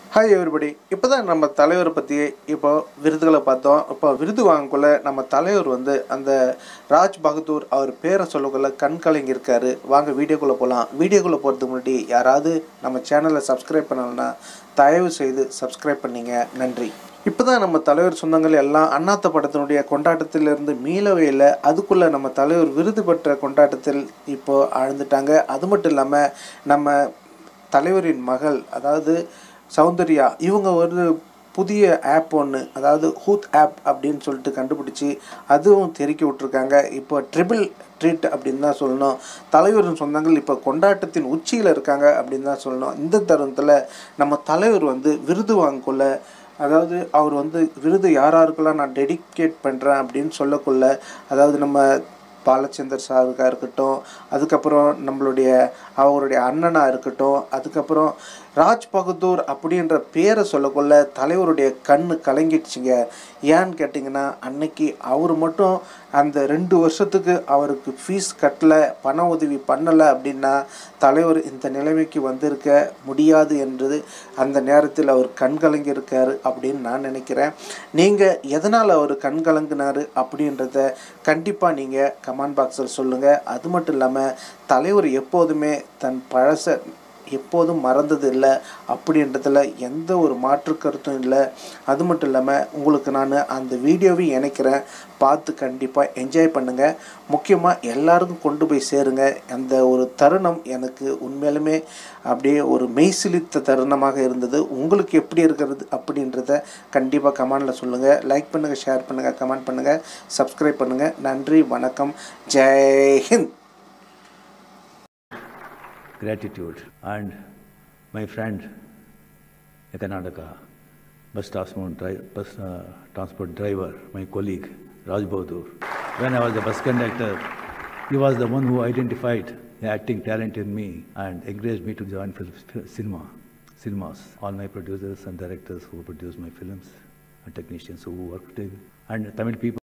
Hi everybody இப்போ தான் நம்ம தலைவரை பற்றி இப்போ விருதுகளை பார்த்தோம் இப்போ விருது வாங்கக்குள்ள நம்ம தலைவர் வந்து அந்த ராஜ் பகதூர் அவர் பேரை சொல்லக்குள்ள கண் கலங்கியிருக்காரு வாங்க வீடியோக்குள்ளே போகலாம் வீடியோக்குள்ளே போகிறதுக்கு முன்னாடி யாராவது நம்ம சேனலை சப்ஸ்கிரைப் பண்ணலைன்னா தயவு செய்து சப்ஸ்கிரைப் பண்ணிங்க நன்றி இப்போ தான் நம்ம தலைவர் சொந்தங்கள் எல்லாம் அண்ணாத்த படத்தினுடைய கொண்டாட்டத்திலிருந்து மீளவே இல்லை அதுக்குள்ளே நம்ம தலைவர் விருது பெற்ற கொண்டாட்டத்தில் இப்போ ஆழ்ந்துட்டாங்க அது மட்டும் இல்லாமல் நம்ம தலைவரின் மகள் அதாவது சௌந்தர்யா இவங்க ஒரு புதிய ஆப் ஒன்று அதாவது ஹூத் ஆப் அப்படின்னு சொல்லிட்டு கண்டுபிடிச்சி அதுவும் தெருக்கி விட்ருக்காங்க இப்போ ட்ரிபிள் ட்ரீட் அப்படின்னு தான் சொல்லணும் தலைவரின் சொந்தங்கள் இப்போ கொண்டாட்டத்தின் உச்சியில் இருக்காங்க அப்படின்னு தான் சொல்லணும் இந்த தருணத்தில் நம்ம தலைவர் வந்து விருது வாங்கக்குள்ள அதாவது அவர் வந்து விருது யார் யாருக்கெல்லாம் நான் டெடிகேட் பண்ணுறேன் அப்படின்னு சொல்லக்குள்ள அதாவது நம்ம பாலச்சந்தர் சாருக்கா இருக்கட்டும் அதுக்கப்புறம் நம்மளுடைய அவருடைய அண்ணனாக இருக்கட்டும் அதுக்கப்புறம் ராஜ் பகதூர் அப்படின்ற பேரை சொல்லக்குள்ள தலைவருடைய கண்ணு கலங்கிடுச்சுங்க ஏன்னு கேட்டிங்கன்னா அன்னைக்கு அவர் மட்டும் அந்த ரெண்டு வருஷத்துக்கு அவருக்கு ஃபீஸ் கட்டல பண உதவி பண்ணலை அப்படின்னா தலைவர் இந்த நிலைமைக்கு வந்திருக்க முடியாது என்றது அந்த நேரத்தில் அவர் கண் கலங்கியிருக்காரு அப்படின்னு நான் நினைக்கிறேன் நீங்கள் எதனால் அவர் கண் கலங்கினாரு அப்படின்றத கண்டிப்பாக நீங்கள் கமெண்ட் பாக்ஸில் சொல்லுங்கள் அது மட்டும் இல்லாமல் தலைவர் எப்போதுமே தன் பழச எப்போதும் மறந்தது இல்லை அப்படின்றதுல எந்த ஒரு மாற்று கருத்தும் இல்லை அது மட்டும் இல்லாமல் உங்களுக்கு நான் அந்த வீடியோவையும் இணைக்கிறேன் பார்த்து கண்டிப்பாக என்ஜாய் பண்ணுங்கள் முக்கியமாக எல்லாருக்கும் கொண்டு போய் சேருங்க அந்த ஒரு தருணம் எனக்கு உண்மையிலுமே அப்படியே ஒரு மெய்சிலித்த தருணமாக இருந்தது உங்களுக்கு எப்படி இருக்கிறது அப்படின்றத கண்டிப்பாக கமெண்டில் சொல்லுங்கள் லைக் பண்ணுங்கள் ஷேர் பண்ணுங்கள் கமெண்ட் பண்ணுங்கள் சப்ஸ்கிரைப் பண்ணுங்கள் நன்றி வணக்கம் Jai Hind gratitude and my friend a Karnataka bus transport, dri- bus, uh, transport driver, my colleague Raj Bahadur. When I was a bus conductor, he was the one who identified the acting talent in me and encouraged me to join film, cinema, cinemas. All my producers and directors who produce my films and technicians who worked in and Tamil people.